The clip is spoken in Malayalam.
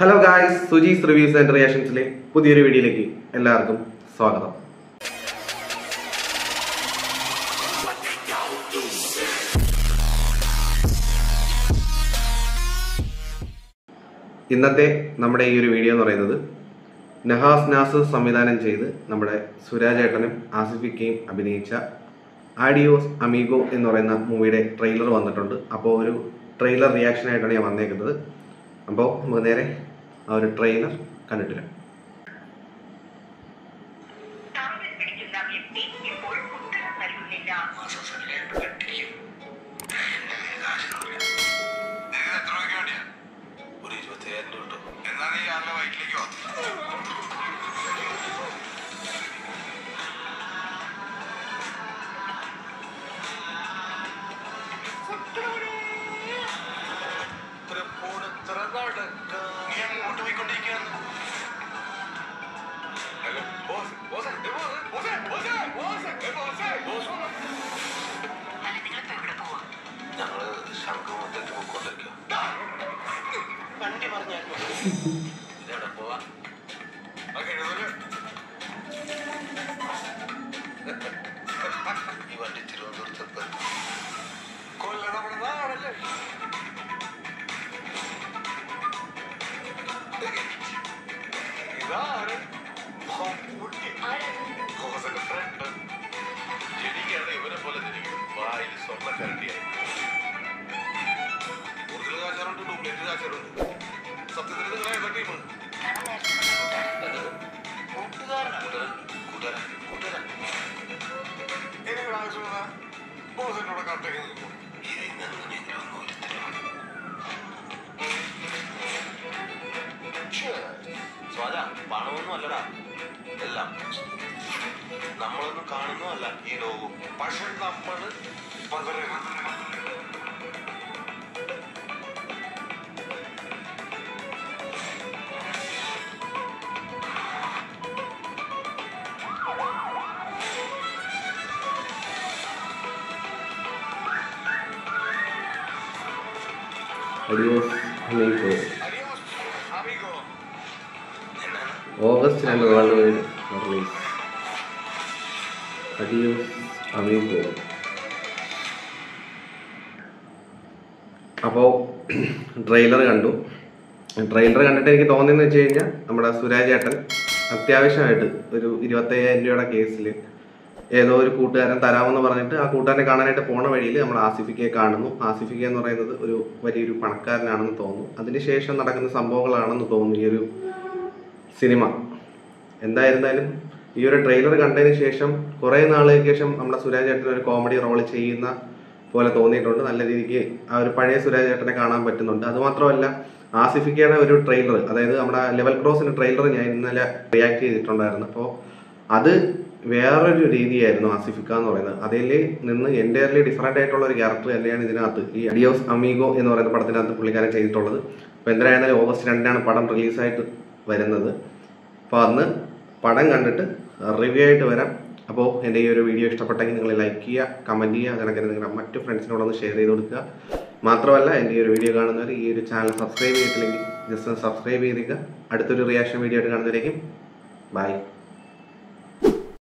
Hello guys Suji's reviews and റിയാക്ഷൻസിലെ പുതിയൊരു വീഡിയോയിലേക്ക് എല്ലാവർക്കും സ്വാഗതം ഇന്നത്തെ നമ്മുടെ ഈ ഒരു വീഡിയോ എന്ന് പറയുന്നത് നഹാസ് നാസർ സംവിധാനം ചെയ്ത് നമ്മുടെ സുരാജേട്ടനും ആസിഫിക്കയും അഭിനയിച്ച ആഡിയോസ് അമീഗോ എന്ന് പറയുന്ന മൂവിയുടെ ട്രെയിലർ വന്നിട്ടുണ്ട് അപ്പോൾ ഒരു ട്രെയിലർ റിയാക്ഷൻ ആയിട്ടാണ് ഞാൻ വന്നേക്കുന്നത് അപ്പോൾ നമുക്ക് നേരെ ആ ഒരു ട്രെയിലർ കണ്ടിട്ട് വരാം തമ്മിൽ പിടിക്കുന്ന വ്യക്തി ഇപ്പോൾ ഉത്തരം നൽകുന്നില്ല അല്ല നിങ്ങളിപ്പോ എവിടെ പോവാ ഞങ്ങള് ശംഖുമുഖത്തേക്ക് പോയിക്കൊണ്ടിരിക്കുക ഇതെവിടെ പോവാ ഈ വണ്ടി തിരുവനന്തപുരത്ത് കൊല്ലം നമ്മുടെ നാടല്ലേ ഇതാണ് മമ്മൂട്ടി. ബോസന്റെ friend. ജനിക്കാണ് ഇവനെ പോലെ ജനിക്കും വായിൽ സ്വർണ്ണ കരണ്ടിയായി ഒറിജിനൽ കാശാറുണ്ട് ഡ്യൂപ്ലിക്കേറ്റ് കാശാറുണ്ട് സത്യത്തിൽ നിങ്ങൾ ഏതാ ടീം കൂട്ടുകാരനാണ് കൂട്ടുകാരൻ കൂട്ടുകാരൻ എനിക്കൊരു ആവശ്യമില്ല ബോസിനോട് കട്ടേക്ക് നിൽക്കും ഇതിൽ നിന്ന് ഞങ്ങളൊന്നും ഒരുത്തരാണ് സ്വാജ പണമൊന്നും അല്ലടാ എല്ലാം നമ്മളൊന്നും കാണുന്നതല്ല ഈ ലോകം പക്ഷെ നമ്മള് പകരം അഡിയോസ് അമീഗോ Adiós, amigo. എന്നാണ് ഓഗസ്റ്റ് രണ്ട് world wide release Adios Amigo അപ്പോൾ ട്രെയിലർ കണ്ടു ട്രെയിലർ കണ്ടിട്ട് എനിക്ക് തോന്നിയെന്ന് വെച്ച് കഴിഞ്ഞാൽ നമ്മുടെ സുരാജ് ഏട്ടൻ അത്യാവശ്യമായിട്ട് ഒരു ഇരുപത്തയ്യായിരം രൂപയുടെ കേസിൽ ഏതോ ഒരു കൂട്ടുകാരൻ തരാമെന്ന് പറഞ്ഞിട്ട് ആ കൂട്ടുകാരനെ കാണാനായിട്ട് പോണ വഴിയിൽ നമ്മൾ ആസിഫിക്കയെ കാണുന്നു ആസിഫിക്ക എന്ന് പറയുന്നത് ഒരു വലിയൊരു പണക്കാരനാണെന്ന് തോന്നുന്നു അതിനുശേഷം നടക്കുന്ന സംഭവങ്ങളാണെന്ന് തോന്നുന്നു ഈ ഒരു സിനിമ എന്തായിരുന്നാലും ഈ ഒരു ട്രെയിലർ കണ്ടതിന് ശേഷം കുറേ നാളുകൾക്ക് ശേഷം നമ്മുടെ സുരാജ് ഏട്ടൻ ഒരു കോമഡി റോൾ ചെയ്യുന്ന പോലെ തോന്നിയിട്ടുണ്ട് നല്ല രീതിക്ക് ആ ഒരു പഴയ സുരാജ് ഏട്ടനെ കാണാൻ പറ്റുന്നുണ്ട് അതുമാത്രമല്ല ആസിഫിക്കയുടെ ഒരു ട്രെയിലർ അതായത് നമ്മുടെ ലെവൽ ക്രോസിന്റെ ട്രെയിലർ ഞാൻ ഇന്നലെ റിയാക്ട് ചെയ്തിട്ടുണ്ടായിരുന്നു അപ്പോൾ അത് വേറൊരു രീതിയായിരുന്നു ആസിഫിക്ക എന്ന് പറയുന്നത് അതിൽ നിന്ന് എൻ്റയർലി ഡിഫറെൻ്റ് ആയിട്ടുള്ള ഒരു ക്യാരക്ടർ തന്നെയാണ് ഇതിനകത്ത് ഈ അഡിയോസ് അമീഗോ എന്ന് പറയുന്ന പടത്തിനകത്ത് പുള്ളിക്കാരൻ ചെയ്തിട്ടുള്ളത് അപ്പോൾ എന്തായാലും ഓഗസ്റ്റ് രണ്ടിനാണ് പടം റിലീസായിട്ട് വരുന്നത് അപ്പോൾ അന്ന് പടം കണ്ടിട്ട് റിവ്യൂ ആയിട്ട് വരാം അപ്പോൾ എൻ്റെ ഈ ഒരു വീഡിയോ ഇഷ്ടപ്പെട്ടെങ്കിൽ നിങ്ങൾ ലൈക്ക് ചെയ്യുക കമൻറ്റ് ചെയ്യുക അതിനൊക്കെ നിങ്ങളുടെ മറ്റു ഫ്രണ്ട്സിനോടൊന്ന് ഷെയർ ചെയ്ത് കൊടുക്കുക മാത്രമല്ല എൻ്റെ ഈ ഒരു വീഡിയോ കാണുന്നവർ ഈ ഒരു ചാനൽ സബ്സ്ക്രൈബ് ചെയ്തിട്ടില്ലെങ്കിൽ ജസ്റ്റ് ഒന്ന് സബ്സ്ക്രൈബ് ചെയ്തേക്കുക അടുത്തൊരു റിയാക്ഷൻ വീഡിയോ ആയിട്ട് കാണുന്നവരേക്കും ബൈ